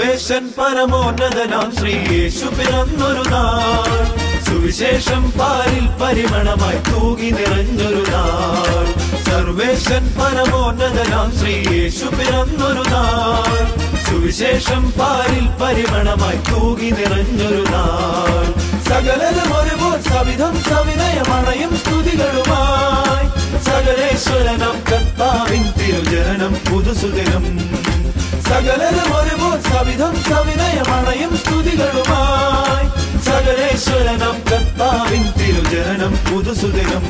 സർവേശൻ പരമോന്നതനാം ശ്രീ യേശു പിറന്നൊരു നാൾ സുവിശേഷം പാരിൽ പരിമണമായി തൂകി നിറഞ്ഞൊരു നാൾ സർവേശൻ പരമോന്നതനാം ശ്രീ യേശു പിറന്നൊരു നാൾ സുവിശേഷം പാരിൽ പരിമണമായി തൂകി നിറഞ്ഞൊരു നാൾ സകലരും ഒരുപോൽ സവിധം സവിനയമണയും സ്തുതികളുമായി സകലേശ്വരനം കർത്താവിൻ തിരുജനനം പുതുസുദിനം സകലരും ഒരുപോൽ സവിധം സവിനയമണയും സ്തുതികളുമായി സകലേശ്വരനം കർത്താവിൻ തിരുജനനം പുതുസുദിനം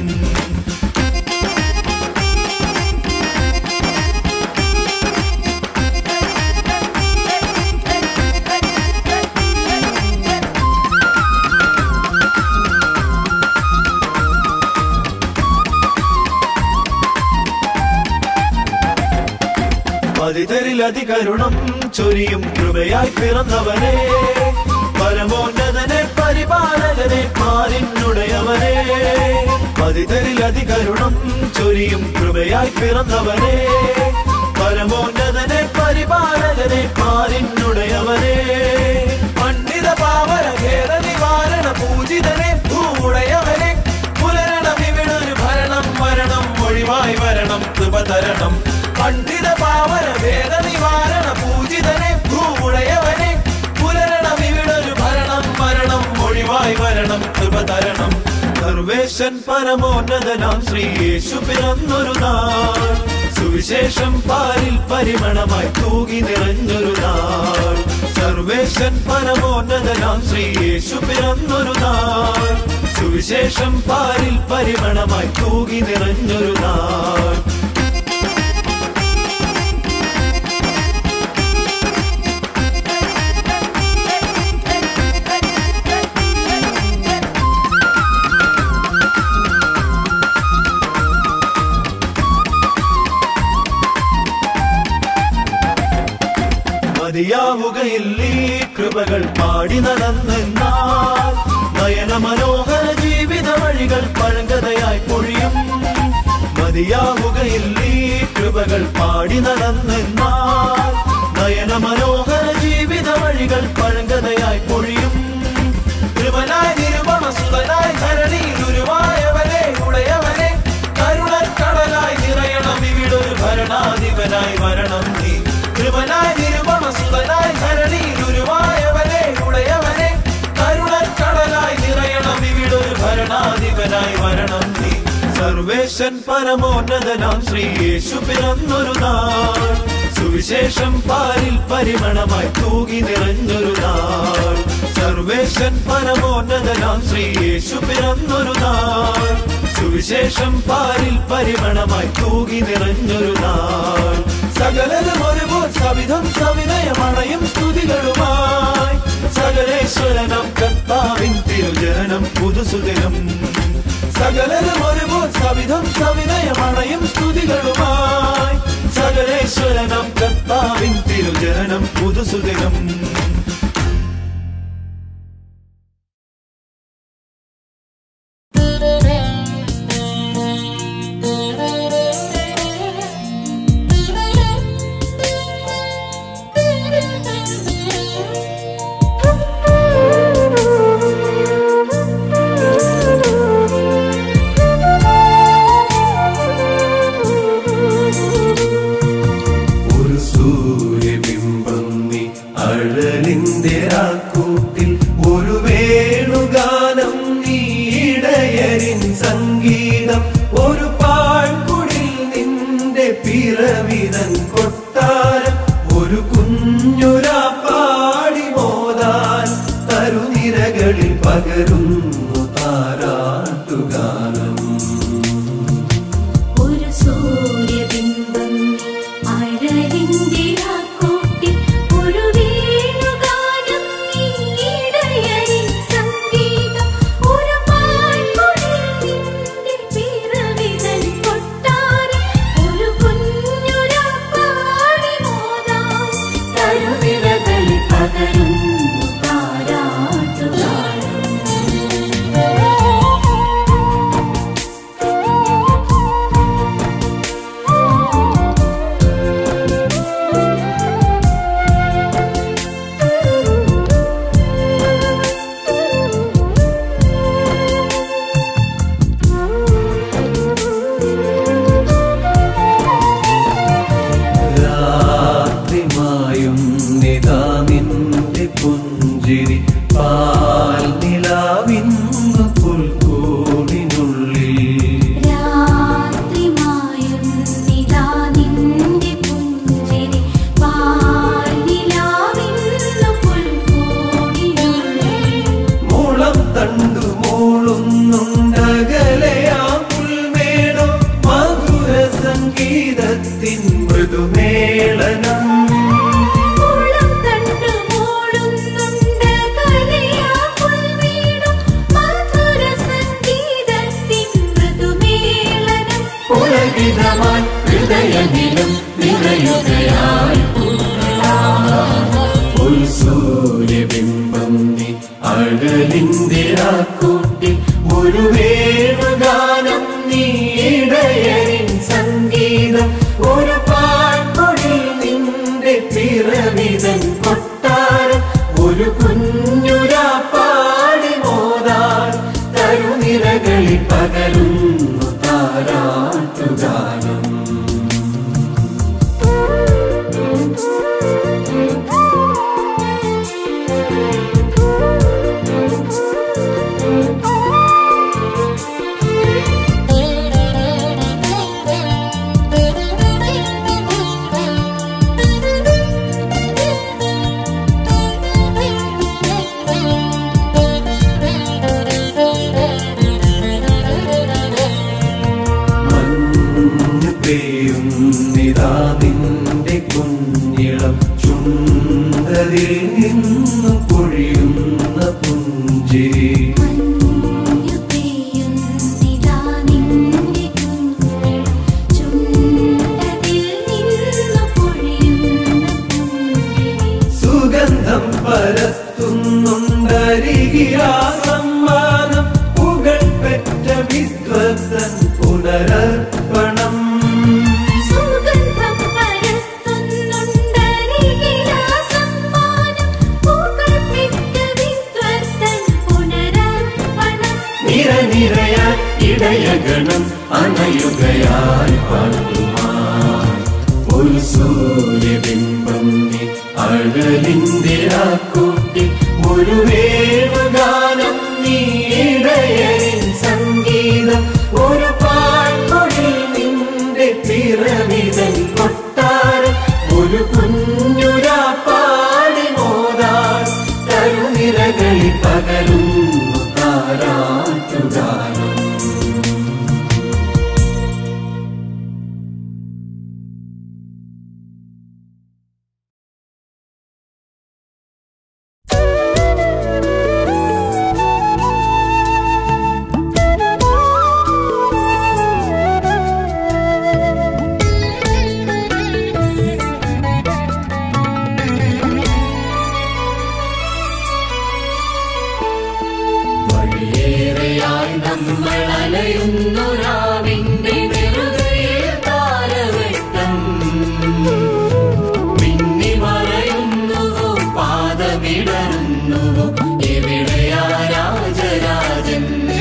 പതിതരിലധികരുണം ചൊരിയും കൃപയായി പിറന്നവനെ പരമോന്നതനെ പരിപാലകനെ പാലിനുടയവനെ പതിതരിലധികരുണം ചൊരിയും കൃപയായി പിറന്നവനെ പരമോന്നതനെ പരിപാലകനെ പാലിനുടയവനെ പണ്ഡിത പാവന ഭേദ നിവാരണ പൂജിതനെ ഭൂമുടയവനെ പുലരണം ഇവിടൊരു ഭരണം വരണം ഒഴിവായി വരണം കൃപ തരണം പണ്ഡിത പാവന ഭേദ നിവാരണ പൂജിതനെ ഭൂമുടയവനെ പുലരണം ഇവിടൊരു ഭരണം വരണം ഒഴിവായി വരണം കൃപ തരണം സർവേശൻ പരമോന്നതനാം ശ്രീ യേശു പിറന്നൊരു നാൾ സുവിശേഷം പാരിൽ പരിമണമായി തൂകി നിറഞ്ഞൊരു നാൾ സർവേശൻ പരമോന്നതനാം ശ്രീ യേശു പിറന്നൊരു നാൾ സുവിശേഷം പാരിൽ പരിമണമായി തൂകി നിറഞ്ഞൊരു നാൾ മതിയാവുകയില്ല ഈ കൃപകൾ പാടി നടന്നെന്നാൽ നയന മനോഹര ജീവിത വഴികൾ പഴങ്കഥയായി പൊഴിയും മതിയാവുകയില്ല ഈ കൃപകൾ പാടി നടന്നെന്നാൽ നയന മനോഹര ജീവിത വഴികൾ പഴങ്കഥയായി പൊഴിയും കൃപനായി നിരുപമ സുതനായി ധരണിയിൽ ഉരുവായവനെ ഉടയവനെ കരുണക്കടലായി നിറയണം ഇവിടൊരു ഭരണാധിപനായി വരണം നീ കൃപനായി നിരുപമ സുതനായി ധരണിയിൽ ഉരുവായവനെ ഉടയവനെ കരുണക്കടലായി നിറയണം ഇവിടൊരു ഭരണാധിപനായി വരണം നീ സർവേശൻ പരമോന്നതനാം ശ്രീ യേശു പിറന്നൊരു നാൾ സുവിശേഷം പാരിൽ പരിമണമായി തൂകി നിറഞ്ഞൊരു നാൾ സർവേശൻ പരമോന്നതനാം ശ്രീ യേശു പിറന്നൊരു നാൾ സുവിശേഷം പാരിൽ പരിമണമായി തൂകി നിറഞ്ഞൊരു നാൾ സകലരും ഒരുപോൽ സവിധം സവിനയമണയും സ്തുതികളുമായി സകലേശ്വരനം കർത്താവിൻ തിരുജനനം പുതുസുദിനം സകലരും ഒരുപോൽ സവിധം സവിനയമണയും സ്തുതികളുമായി സകലേശ്വരനം കർത്താവിൻ തിരുജനനം പുതുസുദിനം ഒരു സൂര്യബിംബം നീ അഴ സംഗീതത്തിൻ മൃദുമേളനം ഓളം കണ്ടു മൂളുന്നുണ്ട് കലയാ പുൽവീണും മധുര സംഗീതത്തിൻ മൃദുമേളനം പുലകിതമായി ഹൃദയനിലും നിറയുകയായി ഒരു സൂര്യബിംബം നീ അഴലിന്റെ കൂട്ടി ഒരു വേണുഗാനം നീ ഇടയരിൻ സംഗീതം ഒരു പാൺപൊടി നിന്റെ പിറവിതൻ കൊട്ടാരം ഒരു കുഞ്ഞുരാ പാടി മോതാൻ തരുനിരകളിൽ പകരുന്നു താരാട്ടുഗാനം മഞ്ഞു പെയ്യുന്നിതാ നിന്റെ കുഞ്ഞിളം ചുണ്ടതിൽ നിന്നു പൊഴിയുന്ന പുഞ്ചിരി മഞ്ഞു പെയ്യുന്നിതാ നിന്റെ കുഞ്ഞിളം ചുണ്ടതിൽ നിന്നു പൊഴിയുന്ന പുഞ്ചിരി സുഗന്ധം പരത്തുന്നുണ്ടരികിലാ സമ്മാനം പുകൾ പെറ്റ വിദ്വത്തൻ പുനരർപ്പണം സുഗന്ധം പരത്തുന്നുണ്ടരികിലാ സമ്മാനം പൂക്കൾപ്പിറ്റ വിദ്വത്തൻ പുനരർപ്പണം നിരനിരയായി ഇടയഗണം അണയുകയായി പാട്ടുമായി ഒരു സൂര്യബിംബം നീ അഴലിന്റെ കൂട്ടി ഒരു വേണുഗാനം നീ ഇടയരിൻ സംഗീതം ഒരു പാൺപൊടി നിന്റെ പിറവിതൻ കൊട്ടാരം ഒരു കുഞ്ഞുരാ പാടി മോതാൻ തരുനിരകളിൽ പകരുന്നു താരാട്ടുഗാനം വഴിയേറെയായി നമ്മൾ അലയുന്നു രാവിന്റെ നെറുകയിൽ താരവെട്ടം മിന്നി മറയുന്നുവോ പാദമിടറുന്നുവോ എവിടെയാ രാജരാജൻ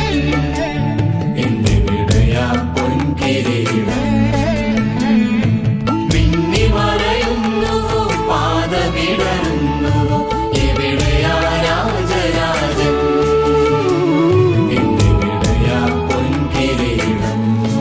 എന്നെവിടെയാ പൊൻകിരീടം മിന്നി മറയുന്നുവോ പാദമിടറുന്നുവോ എവിടെയാ രാജരാജൻ എന്നെവിടെയാ പൊൻകിരീടം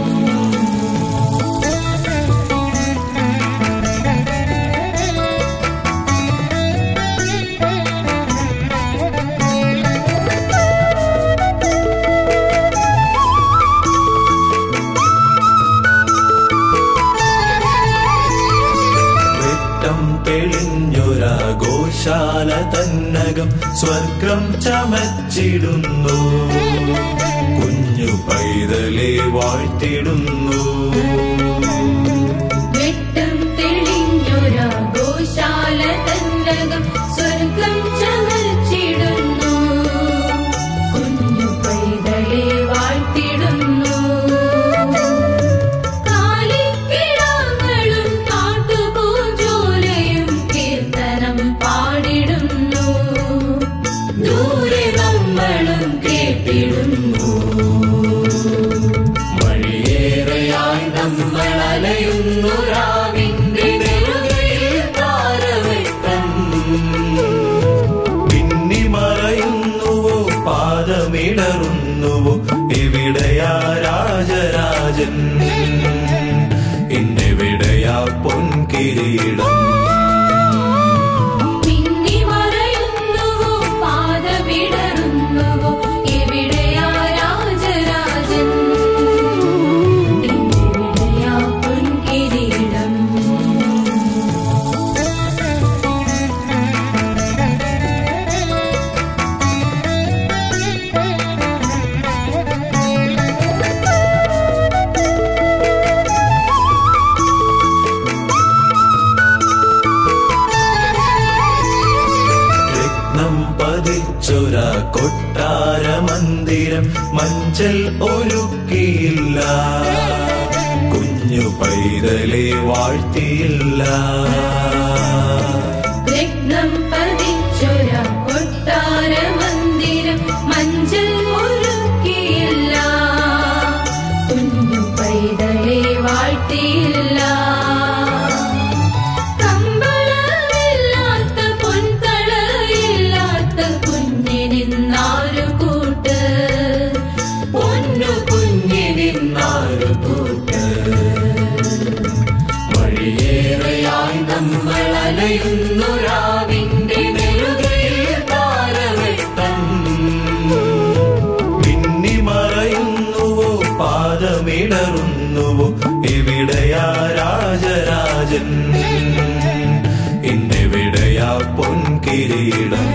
വെട്ടം തെളിഞ്ഞൊരാഘോഷാല തന്നകം സ്വർഗം ചമച്ചിടുന്നു കുഞ്ഞു പൈതലെ വാഴ്ത്തിടുന്നു വെട്ടം തെളിഞ്ഞൊരാഘോഷാല തന്നകം സ്വർഗം ചമച്ചിടുന്നു കുഞ്ഞു പൈതലെ വാഴ്ത്തിടുന്നു കാലിക്കിടാങ്ങളും കാട്ടുപൂഞ്ചോലയും കീർത്തനം പാടിടുന്നു ദൂരെ നമ്മളും കേട്ടിടുന്നു വഴിയേറെയായി നമ്മൾ അലയുന്നു രാവിന്റെ നെറുകയിൽ താരവെട്ടം പിന്നി മറയുന്നുവോ പാദമിടറുന്നുവോ എവിടെയാ രാജരാജൻ എന്നെവിടെയാ പൊൻകിരീടം മിന്നി മറയുന്നുവോ പാദമിടറുന്നുവോ എവിടെയാ രാജരാജൻ എവിടെയാ പൊൻകിരീടം മഞ്ചൽ ഒരുക്കിയില്ല കുഞ്ഞു പൈതലെ വാഴ്ത്തിയില്ല രത്നം പതിച്ചൊര കൊട്ടാര മന്ദിരം മഞ്ചൽ ഒരുക്കിയില്ല കുഞ്ഞു പൈതലെ വാഴ്ത്തിയില്ല കമ്പളമില്ലാത്ത പൊൻതളയില്ലാത്ത കുഞ്ഞിനിന്നാരു കൂട്ട് പൊന്നു കുഞ്ഞിനിന്നാരു കൂട്ട് വഴിയേറെയായി നമ്മൾ അലയുന്നു രാവിന്റെ നെറുകയിൽ താരവെട്ടം പിന്നി മറയുന്നുവോ പാദമിടറുന്നുവോ എവിടെയാ രാജരാജൻ ഇന്നെവിടെയാ പൊൻകിരീടം